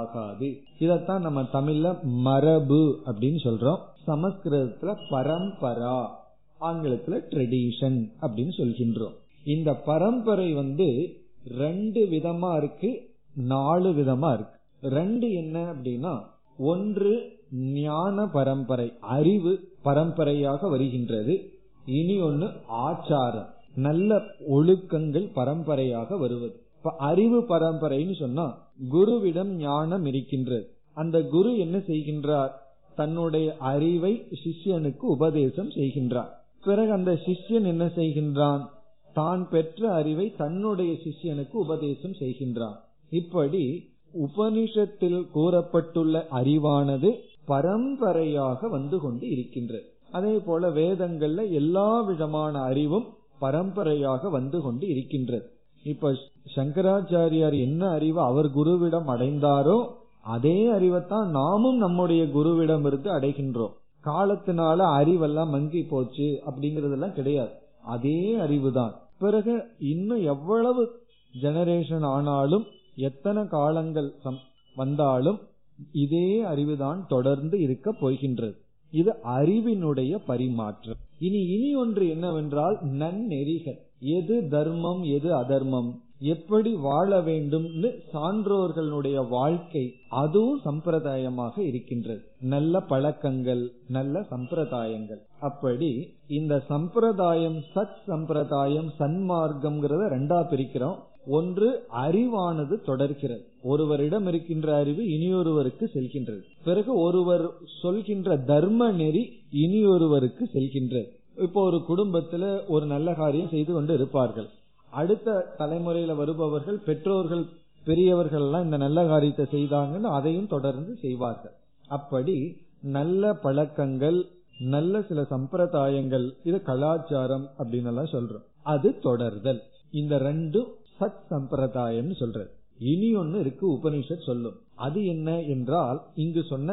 ஆகாது இதத்தான் நம்ம தமிழ்ல மரபு அப்படின்னு சொல்றோம் சமஸ்கிருதத்துல பரம்பரா ஆங்கிலத்துல ட்ரெடிஷன் அப்படின்னு சொல்கின்றோம் இந்த பரம்பரை வந்து ரெண்டு விதமா இருக்கு நாலு விதமா இருக்கு ரெண்டு என்ன அப்படின்னா ஒன்று ஞான பரம்பரை அறிவு பரம்பரையாக வருகின்றது இனி ஒன்னு ஆச்சாரம் நல்ல ஒழுக்கங்கள் பரம்பரையாக வருவது இப்ப அறிவு பரம்பரைன்னு சொன்னா குருவிடம் ஞானம் இருக்கின்றது அந்த குரு என்ன செய்கின்றார் தன்னுடைய அறிவை சிஷ்யனுக்கு உபதேசம் செய்கின்றார் பிறகு அந்த சிஷ்யன் என்ன செய்கின்றான் தான் பெற்ற அறிவை தன்னுடைய சிஷ்யனுக்கு உபதேசம் செய்கின்றான் இப்படி உபனிஷத்தில் கூறப்பட்டுள்ள அறிவானது பரம்பரையாக வந்து கொண்டு இருக்கின்றது அதே போல வேதங்கள்ல எல்லா விதமான அறிவும் பரம்பரையாக வந்து கொண்டு இருக்கின்றது இப்ப சங்கராச்சாரியார் என்ன அறிவு அவர் குருவிடம் அடைந்தாரோ அதே அறிவைத்தான் நாமும் நம்முடைய குருவிடம் இருந்து அடைகின்றோம் காலத்தினால அறிவெல்லாம் மங்கி போச்சு அப்படிங்கறதெல்லாம் கிடையாது அதே அறிவுதான் பிறகு இன்னும் எவ்வளவு ஜெனரேஷன் ஆனாலும் எத்தனை காலங்கள் வந்தாலும் இதே அறிவுதான் தொடர்ந்து இருக்க போகின்றது இது அறிவினுடைய பரிமாற்றம் இனி இனி ஒன்று என்னவென்றால் நன்னெறிகள் எது தர்மம் எது அதர்மம் எப்படி வாழ வேண்டும்னு சான்றோர்களுடைய வாழ்க்கை அதுவும் சம்பிரதாயமாக இருக்கின்றது நல்ல பழக்கங்கள் நல்ல சம்பிரதாயங்கள் அப்படி இந்த சம்பிரதாயம் சத் சம்பிரதாயம் சன்மார்க்கம்ங்கிறத ரெண்டா பிரிக்கிறோம் ஒன்று அறிவானது தொடர்கிறது ஒருவரிடம் இருக்கின்ற அறிவு இனியொருவருக்கு செல்கின்றது பிறகு ஒருவர் சொல்கின்ற தர்ம நெறி இனியொருவருக்கு செல்கின்றது இப்போ ஒரு குடும்பத்துல ஒரு நல்ல காரியம் செய்து கொண்டு இருப்பார்கள் அடுத்த தலைமுறையில வருபவர்கள் பெற்றோர்கள் பெரியவர்கள் எல்லாம் இந்த நல்ல காரியத்தை செய்தாங்கன்னு அதையும் தொடர்ந்து செய்வார்கள் அப்படி நல்ல பழக்கங்கள் நல்ல சில சம்பிரதாயங்கள் இது கலாச்சாரம் அப்படின்னு எல்லாம் சொல்றோம் அது தொடர்தல் இந்த ரெண்டும் சத் சம்பிரதாயம் சொல்றது இனி ஒன்னு இருக்கு உபனிஷத் சொல்லும் அது என்ன என்றால் இங்கு சொன்ன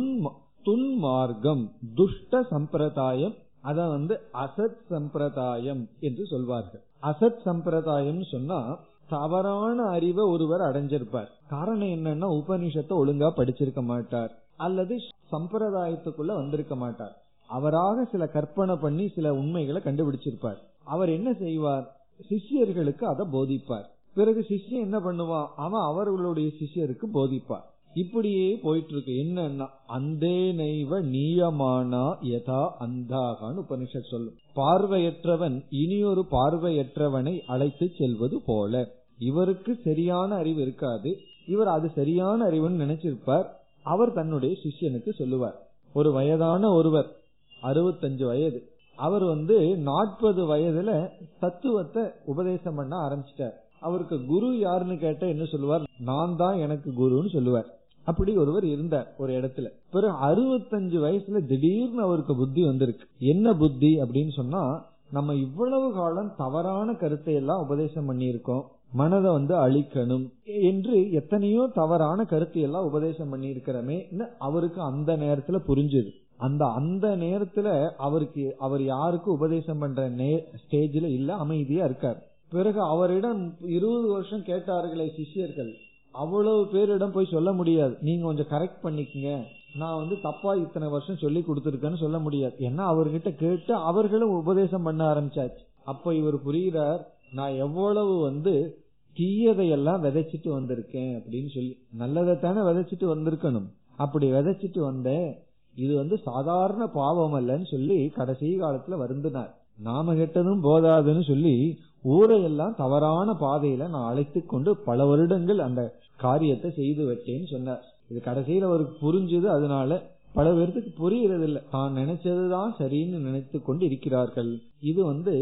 துன்மார்க்கம் துஷ்ட சம்பிரதாயம் அத வந்து அசத் சம்பிரதாயம் என்று சொல்வார்கள் அசத் சம்பிரதாயம் சொன்னா தவறான அறிவை ஒருவர் அடைஞ்சிருப்பார் காரணம் என்னன்னா உபனிஷத்தை ஒழுங்கா படிச்சிருக்க மாட்டார் அல்லது சம்பிரதாயத்துக்குள்ள வந்திருக்க மாட்டார் அவராக சில கற்பனை பண்ணி சில உண்மைகளை கண்டுபிடிச்சிருப்பார் அவர் என்ன செய்வார் சிஷ்யர்களுக்கு அதை போதிப்பார் பிறகு சிஷ்யன் என்ன பண்ணுவான் அவன் அவர்களுடைய சிஷ்யருக்கு போதிப்பார் இப்படியே போயிட்டு இருக்கு என்னன்னா அந்தே நைவ நீயமானா யதா அந்தாகான்னு உபனிஷத் சொல்லும் பார்வையற்றவன் இனியொரு பார்வையற்றவனை அழைத்து செல்வது போல இவருக்கு சரியான அறிவு இருக்காது இவர் அது சரியான அறிவுன்னு நினைச்சிருப்பார் அவர் தன்னுடைய சிஷ்யனுக்கு சொல்லுவார் ஒரு வயதான ஒருவர் அறுபத்தஞ்சு வயது அவர் வந்து நாற்பது வயதுல தத்துவத்தை உபதேசம் பண்ண ஆரம்பிச்சிட்டார் அவருக்கு குரு யாருன்னு கேட்ட என்ன சொல்லுவார் நான் தான் எனக்கு குருன்னு சொல்லுவார் அப்படி ஒருவர் இருந்தார் ஒரு இடத்துல பிறகு அறுபத்தஞ்சு வயசுல திடீர்னு அவருக்கு புத்தி வந்திருக்கு என்ன புத்தி அப்படின்னு சொன்னா நம்ம இவ்வளவு காலம் தவறான கருத்தை எல்லாம் உபதேசம் பண்ணியிருக்கோம் மனதை வந்து அழிக்கணும் என்று எத்தனையோ தவறான கருத்தை எல்லாம் உபதேசம் பண்ணி இருக்கிறமே அவருக்கு அந்த நேரத்துல புரிஞ்சுது அந்த அந்த நேரத்துல அவருக்கு அவர் யாருக்கு உபதேசம் பண்ற ஸ்டேஜ்ல இல்ல அமைதியா இருக்கார் பிறகு அவரிடம் இருபது வருஷம் கேட்டார்களே சிஷ்யர்கள் அவ்வளவு பேரிடம் போய் சொல்ல முடியாது நீங்க கொஞ்சம் கரெக்ட் பண்ணிக்கங்க நான் வந்து தப்பா இத்தனை வருஷம் சொல்லி கொடுத்துருக்கேன்னு சொல்ல முடியாது ஏன்னா அவர்கிட்ட கேட்டு அவர்களும் உபதேசம் பண்ண ஆரம்பிச்சாச்சு அப்ப இவர் புரிகிறார் நான் எவ்வளவு வந்து தீயதையெல்லாம் விதைச்சிட்டு வந்திருக்கேன் அப்படின்னு சொல்லி நல்லதைத்தானே விதைச்சிட்டு வந்திருக்கணும் அப்படி விதைச்சிட்டு வந்தேன் இது வந்து சாதாரண பாவம் அல்லன்னு சொல்லி கடைசி காலத்துல வருந்தினார் நாம கெட்டதும் போதாதுன்னு சொல்லி ஊரையெல்லாம் தவறான பாதையில நான் அழைத்து கொண்டு பல வருடங்கள் அந்த காரியத்தை செய்து வச்சேன்னு சொன்னார் இது கடைசியில அவருக்கு புரிஞ்சுது அதனால பல பேர்த்துக்கு புரியறது இல்லை தான் நினைச்சதுதான் சரின்னு நினைத்து கொண்டு இருக்கிறார்கள் இது வந்து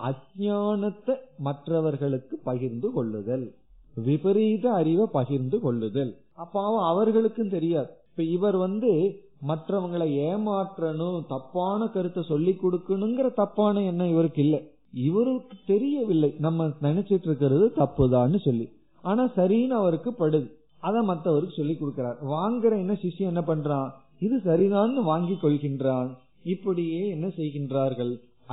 அஜானத்தை மற்றவர்களுக்கு பகிர்ந்து கொள்ளுதல் விபரீத அறிவை பகிர்ந்து கொள்ளுதல் அப்பாவும் அவர்களுக்கும் தெரியாது இப்ப இவர் வந்து மற்றவங்களை ஏமாற்றணும் தப்பான கருத்தை சொல்லி கொடுக்கணுங்கிற தப்பான எண்ணம் இவருக்கு இல்லை இவருக்கு தெரியவில்லை நம்ம நினைச்சிட்டு இருக்கிறது தப்புதான்னு சொல்லி ஆனா சரின்னு அவருக்கு படுது அத மற்றவருக்கு சொல்லி கொடுக்கிறார் வாங்குற என்ன சிஷ்யம் என்ன பண்றான் இது சரிதான்னு வாங்கி கொள்கின்றான் இப்படியே என்ன செய்கின்றார்கள்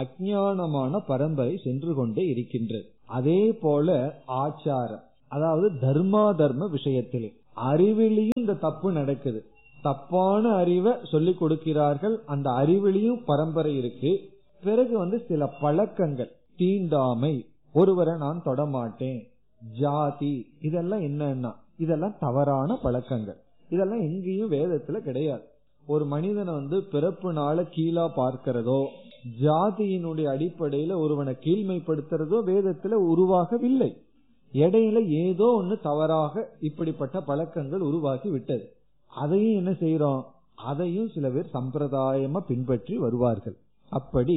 அஜானமான பரம்பரை சென்று கொண்டே இருக்கின்றது அதே போல ஆச்சாரம் அதாவது தர்மா தர்ம விஷயத்திலே அறிவிலையும் இந்த தப்பு நடக்குது தப்பான அறிவை சொல்லிக் கொடுக்கிறார்கள் அந்த அறிவிலையும் பரம்பரை இருக்கு பிறகு வந்து சில பழக்கங்கள் தீண்டாமை ஒருவரை நான் தொடமாட்டேன் ஜாதி இதெல்லாம் என்னன்னா இதெல்லாம் தவறான பழக்கங்கள் இதெல்லாம் எங்கேயும் வேதத்துல கிடையாது ஒரு மனிதனை வந்து பிறப்புனால கீழா பார்க்கிறதோ ஜாதியினுடைய அடிப்படையில ஒருவனை கீழ்மைப்படுத்துறதோ வேதத்துல உருவாகவில்லை இடையில ஏதோ ஒண்ணு தவறாக இப்படிப்பட்ட பழக்கங்கள் உருவாகி விட்டது அதையும் என்ன செய்யறோம் அதையும் சில பேர் சம்பிரதாயமா பின்பற்றி வருவார்கள் அப்படி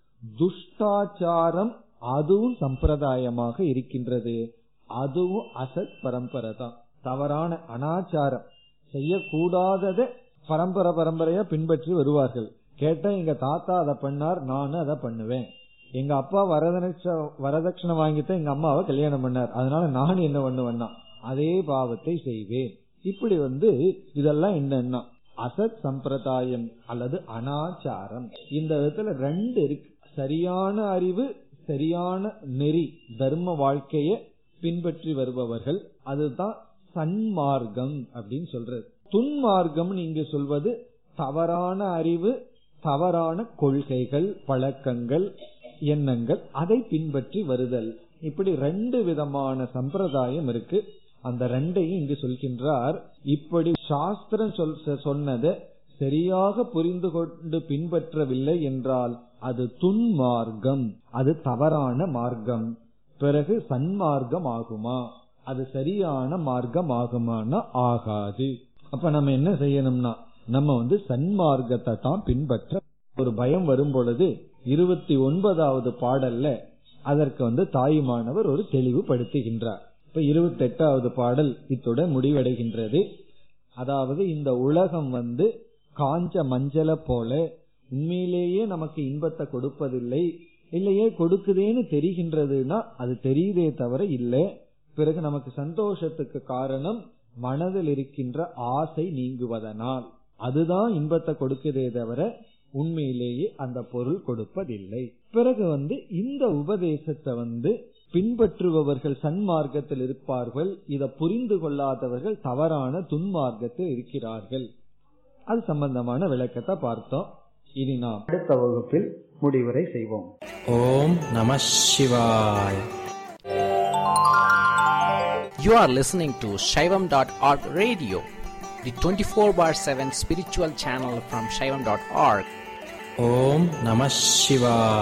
துஷ்டாச்சாரம் அதுவும் சம்பிரதாயமாக இருக்கின்றது அதுவும் அசத் பரம்பரை தான் தவறான அனாச்சாரம் செய்யக்கூடாததை பரம்பரை பரம்பரையா பின்பற்றி வருவார்கள் கேட்டா எங்க தாத்தா அதை பண்ணார் நானும் அதை பண்ணுவேன் எங்க அப்பா வரதட்ச வரதட்சணை வாங்கித்தான் எங்க அம்மாவை கல்யாணம் பண்ணார் அதனால நான் என்ன பண்ணுவேன்னா அதே பாவத்தை செய்வேன் இப்படி வந்து இதெல்லாம் என்னன்னா அசத் சம்பிரதாயம் அல்லது அனாச்சாரம் இந்த விதத்துல ரெண்டு இருக்கு சரியான அறிவு சரியான நெறி தர்ம வாழ்க்கைய பின்பற்றி வருபவர்கள் அதுதான் சன்மார்க்கம் அப்படின்னு சொல்றது துன்மார்க்கம் நீங்க சொல்வது தவறான அறிவு தவறான கொள்கைகள் பழக்கங்கள் எண்ணங்கள் அதை பின்பற்றி வருதல் இப்படி ரெண்டு விதமான சம்பிரதாயம் இருக்கு அந்த ரெண்டையும் இங்கு சொல்கின்றார் இப்படி சாஸ்திரம் சொல் சொன்னதை சரியாக புரிந்து கொண்டு பின்பற்றவில்லை என்றால் அது துன்மார்க்கம் அது தவறான மார்க்கம் பிறகு சன்மார்க்கம் ஆகுமா அது சரியான மார்க்கம் ஆகுமானா ஆகாது அப்ப நம்ம என்ன செய்யணும்னா நம்ம வந்து சன்மார்க்கத்தை தான் பின்பற்ற ஒரு பயம் வரும் பொழுது இருபத்தி ஒன்பதாவது பாடல்ல அதற்கு வந்து தாயுமானவர் ஒரு தெளிவுபடுத்துகின்றார் இப்ப இருபத்தி எட்டாவது பாடல் இத்துடன் முடிவடைகின்றது அதாவது இந்த உலகம் வந்து காஞ்ச மஞ்சள போல உண்மையிலேயே நமக்கு இன்பத்தை கொடுப்பதில்லை இல்லையே கொடுக்குதேன்னு தெரிகின்றதுன்னா அது தெரியுதே தவிர இல்லை பிறகு நமக்கு சந்தோஷத்துக்கு காரணம் மனதில் இருக்கின்ற ஆசை நீங்குவதனால் அதுதான் இன்பத்தை கொடுக்குதே தவிர உண்மையிலேயே அந்த பொருள் கொடுப்பதில்லை பிறகு வந்து இந்த உபதேசத்தை வந்து பின்பற்றுபவர்கள் சன்மார்க்கத்தில் இருப்பார்கள் இதை புரிந்து கொள்ளாதவர்கள் தவறான துன்மார்க்கத்தில் இருக்கிறார்கள் அது சம்பந்தமான விளக்கத்தை பார்த்தோம் இனி நாம் அடுத்த வகுப்பில் முடிவுரை செய்வோம் ஓம் நம சிவாய் You are listening to Shaivam.org radio, the 24 bar 7 spiritual channel from Shaivam.org. ஓம் நம சிவாய்